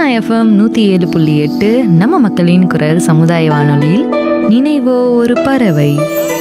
FM நூற்றி ஏழு புள்ளி எட்டு நம்ம மக்களின் குரல் சமுதாய வானொலியில் நினைவோ ஒரு பறவை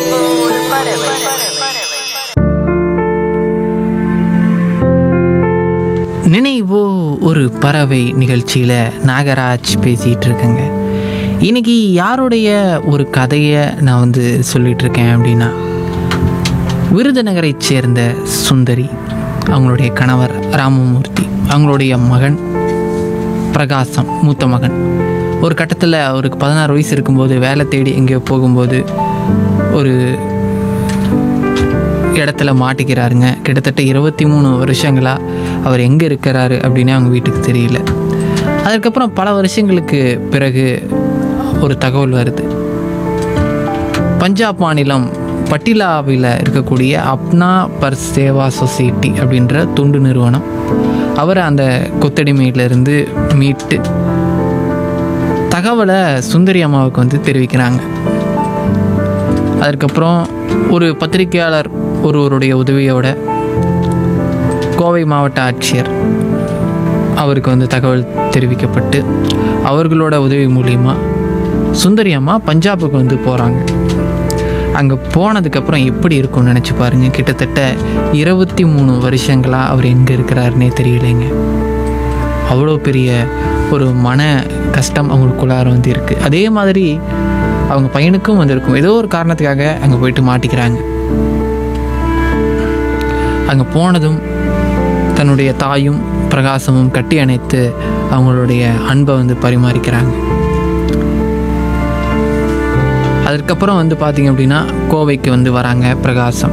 நினைவோ ஒரு பறவை நிகழ்ச்சியில் நாகராஜ் பேசிகிட்டு இருக்கேங்க இன்னைக்கு யாருடைய ஒரு கதையை நான் வந்து சொல்லிட்டு இருக்கேன் அப்படின்னா விருதுநகரைச் சேர்ந்த சுந்தரி அவங்களுடைய கணவர் ராமமூர்த்தி அவங்களுடைய மகன் பிரகாசம் மூத்த மகன் ஒரு கட்டத்தில் அவருக்கு பதினாறு வயசு இருக்கும்போது வேலை தேடி எங்கேயோ போகும்போது ஒரு இடத்துல மாட்டிக்கிறாருங்க கிட்டத்தட்ட இருபத்தி மூணு வருஷங்களாக அவர் எங்கே இருக்கிறாரு அப்படின்னு அவங்க வீட்டுக்கு தெரியல அதுக்கப்புறம் பல வருஷங்களுக்கு பிறகு ஒரு தகவல் வருது பஞ்சாப் மாநிலம் பட்டிலாவில் இருக்கக்கூடிய அப்னா பர் சேவா சொசைட்டி அப்படின்ற தொண்டு நிறுவனம் அவரை அந்த கொத்தடிமையிலிருந்து மீட்டு தகவலை சுந்தரி அம்மாவுக்கு வந்து தெரிவிக்கிறாங்க அதற்கப்புறம் ஒரு பத்திரிகையாளர் ஒருவருடைய உதவியோட கோவை மாவட்ட ஆட்சியர் அவருக்கு வந்து தகவல் தெரிவிக்கப்பட்டு அவர்களோட உதவி மூலிமா சுந்தரி அம்மா பஞ்சாபுக்கு வந்து போகிறாங்க அங்கே போனதுக்கப்புறம் எப்படி இருக்கும்னு நினச்சி பாருங்க கிட்டத்தட்ட இருபத்தி மூணு வருஷங்களாக அவர் எங்கே இருக்கிறாருன்னே தெரியலைங்க அவ்வளோ பெரிய ஒரு மன கஷ்டம் அவங்களுக்குள்ளார வந்து இருக்குது அதே மாதிரி அவங்க பையனுக்கும் வந்திருக்கும் ஏதோ ஒரு காரணத்துக்காக அங்கே போயிட்டு மாட்டிக்கிறாங்க அங்கே போனதும் தன்னுடைய தாயும் பிரகாசமும் கட்டி அணைத்து அவங்களுடைய அன்பை வந்து பரிமாறிக்கிறாங்க அதுக்கப்புறம் வந்து பார்த்தீங்க அப்படின்னா கோவைக்கு வந்து வராங்க பிரகாசம்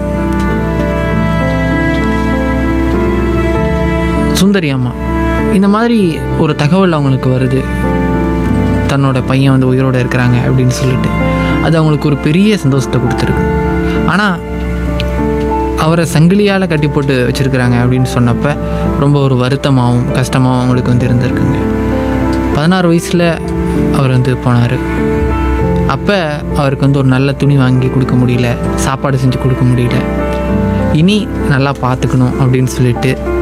சுந்தரி அம்மா இந்த மாதிரி ஒரு தகவல் அவங்களுக்கு வருது தன்னோட பையன் வந்து உயிரோடு இருக்கிறாங்க அப்படின்னு சொல்லிட்டு அது அவங்களுக்கு ஒரு பெரிய சந்தோஷத்தை கொடுத்துருக்கு ஆனால் அவரை சங்கிலியால் கட்டி போட்டு வச்சுருக்கிறாங்க அப்படின்னு சொன்னப்போ ரொம்ப ஒரு வருத்தமாகவும் கஷ்டமாகவும் அவங்களுக்கு வந்து இருந்திருக்குங்க பதினாறு வயசில் அவர் வந்து போனார் அப்போ அவருக்கு வந்து ஒரு நல்ல துணி வாங்கி கொடுக்க முடியல சாப்பாடு செஞ்சு கொடுக்க முடியல இனி நல்லா பார்த்துக்கணும் அப்படின்னு சொல்லிட்டு